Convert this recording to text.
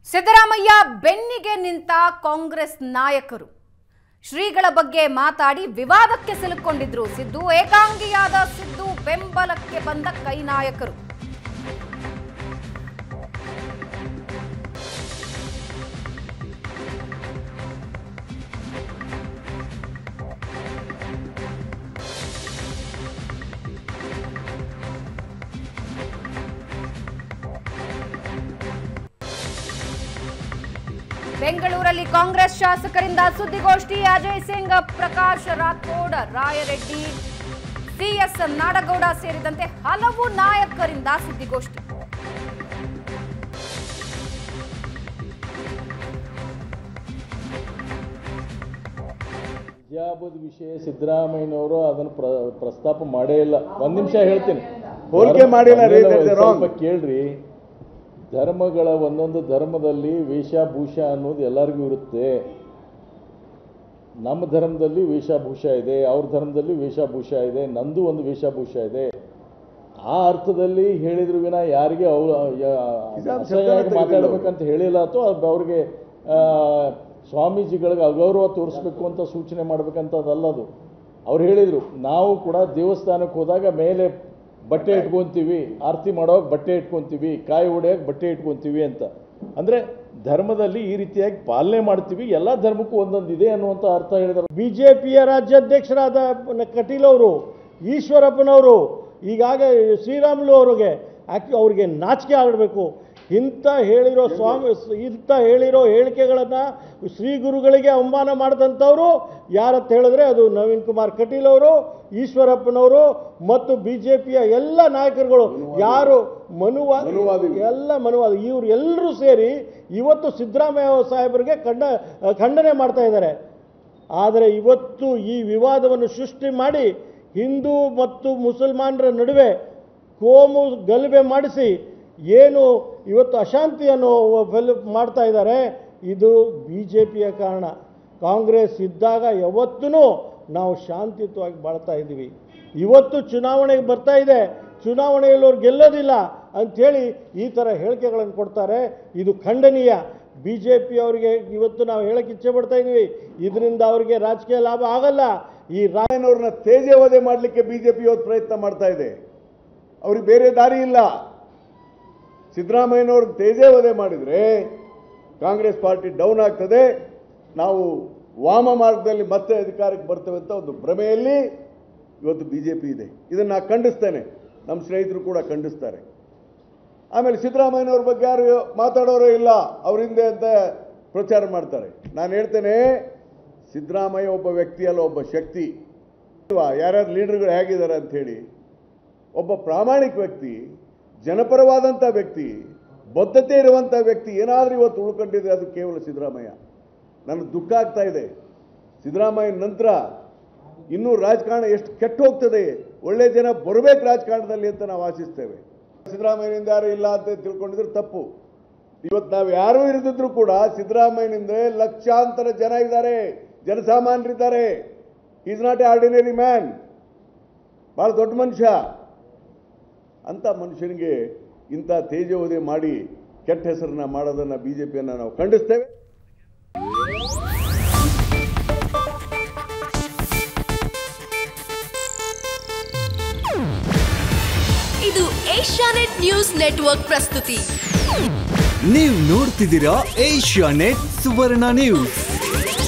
ಸಿದ್ದರಾಮಯ್ಯ ಬೆನ್ನಿಗೆ ನಿಂತ ಕಾಂಗ್ರೆಸ್ ನಾಯಕರು ಶ್ರೀಗಳ ಬಗ್ಗೆ ಮಾತಾಡಿ ವಿವಾದಕ್ಕೆ ಸಿಲುಕೊಂಡಿದ್ರು ಸಿದ್ದು ಏಕಾಂಗಿಯಾದ ಸಿದ್ದು ಬೆಂಬಲಕ್ಕೆ ಬಂದ ಕೈ ನಾಯಕರು ಬೆಂಗಳೂರಲ್ಲಿ ಕಾಂಗ್ರೆಸ್ ಶಾಸಕರಿಂದ ಸುದ್ದಿಗೋಷ್ಠಿ ಅಜಯ್ ಸಿಂಗ್ ಪ್ರಕಾಶ್ ರಾಥೋಡ್ ರಾಯರೆಡ್ಡಿ ಸಿಎಸ್ ನಾಡಗೌಡ ಸೇರಿದಂತೆ ಹಲವು ನಾಯಕರಿಂದ ಸುದ್ದಿಗೋಷ್ಠಿ ಹಿಜಾಬದ ವಿಷಯ ಸಿದ್ದರಾಮಯ್ಯನವರು ಅದನ್ನು ಪ್ರ ಪ್ರಸ್ತಾಪ ಮಾಡೇ ಇಲ್ಲ ಒಂದ್ ನಿಮಿಷ ಹೇಳ್ತೀನಿ ಹೋಲಿಕೆ ಮಾಡಿಲ್ಲ ರೀ, ಒಂದ್ that's ಸ್ವಲ್ಪ wrong. ಕೇಳ್ರಿ ಧರ್ಮಗಳ ಒಂದೊಂದು ಧರ್ಮದಲ್ಲಿ ವೇಷಭೂಷ ಅನ್ನೋದು ಎಲ್ಲರಿಗೂ ಇರುತ್ತೆ ನಮ್ಮ ಧರ್ಮದಲ್ಲಿ ವೇಷಭೂಷ ಇದೆ ಅವ್ರ ಧರ್ಮದಲ್ಲಿ ವೇಷಭೂಷ ಇದೆ ನಂದು ಒಂದು ವೇಷಭೂಷ ಇದೆ ಆ ಅರ್ಥದಲ್ಲಿ ಹೇಳಿದ್ರು ವಿನ ಯಾರಿಗೆ ಅವು ಹಿಜಾಬ್ ಅಸಹ್ಯವಾಗಿ ಶಬ್ದನೇ ತೆಗ್ದಿಲ್ಲ ಅವ್ರು. ಮಾತಾಡ್ಬೇಕಂತ ಹೇಳಿಲ್ಲ ಅಥವಾ ಅವ್ರಿಗೆ ಆ, ಸ್ವಾಮೀಜಿಗಳಿಗೆ ಅಗೌರವ ತೋರಿಸ್ಬೇಕು ಅಂತ ಸೂಚನೆ ಮಾಡ್ಬೇಕಂತ ಅದಲ್ಲ ಅದು ಅವ್ರು ಹೇಳಿದರು ನಾವು ಕೂಡ ದೇವಸ್ಥಾನಕ್ಕೆ ಹೋದಾಗ ಮೇಲೆ ಬಟ್ಟೆ ಇಟ್ಕೊತೀವಿ ಆರತಿ ಮಾಡೋವಾಗ ಬಟ್ಟೆ ಇಟ್ಕೊತೀವಿ ಕಾಯಿ ಹೊಡೆಯೋಕೆ ಬಟ್ಟೆ ಇಟ್ಕೊತೀವಿ ಅಂತ ಅಂದರೆ ಧರ್ಮದಲ್ಲಿ ಈ ರೀತಿಯಾಗಿ ಪಾಲನೆ ಮಾಡ್ತೀವಿ ಎಲ್ಲ ಧರ್ಮಕ್ಕೂ ಒಂದೊಂದು ಇದೆ ಅನ್ನುವಂಥ ಅರ್ಥ ಹೇಳಿದ್ರು ಬಿಜೆಪಿಯ ರಾಜ್ಯಾಧ್ಯಕ್ಷರಾದ ಪ- ಕಟೀಲ್ ಅವರು ಈಶ್ವರಪ್ಪನವರು ಈಗಾಗ ಶ್ರೀರಾಮುಲು ಅವರಿಗೆ ಆಕ್ಚು ಅವ್ರಿಗೆ ನಾಚಿಕೆ ಆಗಬೇಕು ಇಂಥ ಹೇಳಿರೋ ಸ್ವಾಮಿ ಇಂಥ ಹೇಳಿರೋ ಹೇಳಿಕೆಗಳನ್ನು ಶ್ರೀ ಗುರುಗಳಿಗೆ ಅವಮಾನ ಮಾಡಿದಂಥವರು ಯಾರತ್ತ ಹೇಳಿದ್ರೆ ಅದು ನವೀನ್ ಕುಮಾರ್ ಕಟೀಲ್ ಅವರು ಈಶ್ವರಪ್ಪನವರು ಮತ್ತು ಬಿ ಜೆ ಪಿಯ ಎಲ್ಲ ನಾಯಕರುಗಳು ಯಾರು ಮನುವಾದ ಮನುವಾದಿಗಳು. ಎಲ್ಲ ಮನುವಾದ ಇವರು ಎಲ್ಲರೂ ಸೇರಿ ಇವತ್ತು ಸಿದ್ದರಾಮಯ್ಯ ಸಾಹೇಬರಿಗೆ ಖಂಡ ಖಂಡನೆ ಮಾಡ್ತಾ ಇದ್ದಾರೆ ಆದರೆ ಇವತ್ತು ಈ ವಿವಾದವನ್ನು ಸೃಷ್ಟಿ ಮಾಡಿ ಹಿಂದೂ ಮತ್ತು ಮುಸಲ್ಮಾನರ ನಡುವೆ ಕೋಮು ಗಲಭೆ ಮಾಡಿಸಿ ಏನು ಇವತ್ತು ಅಶಾಂತಿಯನ್ನು ಫೆಲ್ ಮಾಡ್ತಾ ಇದ್ದಾರೆ ಇದು ಬಿ ಜೆ ಪಿಯ ಕಾರಣ ಕಾಂಗ್ರೆಸ್ ಇದ್ದಾಗ ಯಾವತ್ತೂ ನಾವು ಶಾಂತಿಯುತವಾಗಿ ಬಾಳ್ತಾ ಇದ್ದೀವಿ ಇವತ್ತು ಚುನಾವಣೆಗೆ ಬರ್ತಾ ಇದೆ ಚುನಾವಣೆಯಲ್ಲಿ ಅವ್ರು ಗೆಲ್ಲೋದಿಲ್ಲ ಅಂಥೇಳಿ ಈ ಥರ ಹೇಳಿಕೆಗಳನ್ನು ಕೊಡ್ತಾರೆ ಇದು ಖಂಡನೀಯ ಬಿ ಜೆ ಪಿ ಅವರಿಗೆ ಇವತ್ತು ನಾವು ಹೇಳಕ್ಕೆ ಇಚ್ಛೆ ಪಡ್ತಾ ಇದ್ದೀವಿ ಇದರಿಂದ ಅವರಿಗೆ ರಾಜಕೀಯ ಲಾಭ ಆಗಲ್ಲ ಈ ರಾ ರಾಯನವ್ರನ್ನ ತೇಜವಧೆ ಮಾಡಲಿಕ್ಕೆ ಬಿಜೆಪಿ ಇವತ್ತು ಪ್ರಯತ್ನ ಮಾಡ್ತಾ ಇದೆ ಅವ್ರಿಗೆ ಬೇರೆ ದಾರಿ ಇಲ್ಲ ಸಿದ್ದರಾಮಯ್ಯನವ್ರ ತೇಜವಧೆ ಮಾಡಿದರೆ ಕಾಂಗ್ರೆಸ್ ಪಾರ್ಟಿ ಡೌನ್ ಆಗ್ತದೆ ನಾವು ವಾಮ ಮಾರ್ಗದಲ್ಲಿ ಮತ್ತೆ ಅಧಿಕಾರಕ್ಕೆ ಬರ್ತೇವೆ ಅಂತ ಒಂದು ಭ್ರಮೆಯಲ್ಲಿ ಇವತ್ತು ಬಿ ಜೆ ಪಿ ಇದೆ ಇದನ್ನು ನಾನು ಖಂಡಿಸ್ತೇನೆ ನಮ್ಮ ಸ್ನೇಹಿತರು ಕೂಡ ಖಂಡಿಸ್ತಾರೆ ಆಮೇಲೆ ಸಿದ್ದರಾಮಯ್ಯನವ್ರ ಬಗ್ಗೆ ಯಾರು ಮಾತಾಡೋರೇ ಇಲ್ಲ ಅವರಿಂದೆ ಅಂತ ಪ್ರಚಾರ ಮಾಡ್ತಾರೆ ನಾನು ಹೇಳ್ತೇನೆ ಸಿದ್ದರಾಮಯ್ಯ ಒಬ್ಬ ವ್ಯಕ್ತಿ ಅಲ್ಲ ಒಬ್ಬ ಶಕ್ತಿ ಅಲ್ವಾ ಯಾರ್ಯಾರು ಲೀಡರ್ಗಳು ಹೇಗಿದ್ದಾರೆ ಅಂಥೇಳಿ ಒಬ್ಬ ಪ್ರಾಮಾಣಿಕ ವ್ಯಕ್ತಿ ಜನಪರವಾದಂಥ ವ್ಯಕ್ತಿ ಬದ್ಧತೆ ಇರುವಂಥ ವ್ಯಕ್ತಿ ಏನಾದರೂ ಇವತ್ತು ಉಳ್ಕೊಂಡಿದ್ರೆ ಅದು ಕೇವಲ ಸಿದ್ದರಾಮಯ್ಯ ನನಗೆ ದುಃಖ ಆಗ್ತಾ ಇದೆ ಸಿದ್ದರಾಮಯ್ಯ ನಂತರ ಇನ್ನೂ ರಾಜಕಾರಣ ಎಷ್ಟು ಕೆಟ್ಟು ಹೋಗ್ತದೆ ಒಳ್ಳೆ ಜನ ಬರಬೇಕು ರಾಜಕಾರಣದಲ್ಲಿ ಅಂತ ನಾವು ಆಶಿಸ್ತೇವೆ ಸಿದ್ದರಾಮಯ್ಯನಿಂದ ಯಾರು ಇಲ್ಲ ಅಂತ ತಿಳ್ಕೊಂಡಿದ್ರೆ ತಪ್ಪು ಇವತ್ತು ನಾವು ಯಾರೂ ಇರದಿದ್ರು ಕೂಡ ಸಿದ್ದರಾಮಯ್ಯನಿಂದ ಲಕ್ಷಾಂತರ ಜನ ಇದ್ದಾರೆ ಜನಸಾಮಾನ್ಯರಿದ್ದಾರೆ is not a ordinary man ಭಾಳ ದೊಡ್ಡ ಮನುಷ್ಯ ಅಂಥ ಮನುಷ್ಯನಿಗೆ ಇಂಥ ತೇಜೋವಧೆ ಮಾಡಿ ಕೆಟ್ಟ ಹೆಸರನ್ನ ಮಾಡೋದನ್ನು ಬಿ ಜೆ ಪಿಯನ್ನು ನಾವು ಖಂಡಿಸ್ತೇವೆ ಇದು ಏಷ್ಯಾನೆಟ್ ನ್ಯೂಸ್ ನೆಟ್ವರ್ಕ್ ಪ್ರಸ್ತುತಿ ನೀವು ನೋಡ್ತಿದ್ದೀರಾ ಏಷ್ಯಾ ನೆಟ್ ಸುವರ್ಣ ನ್ಯೂಸ್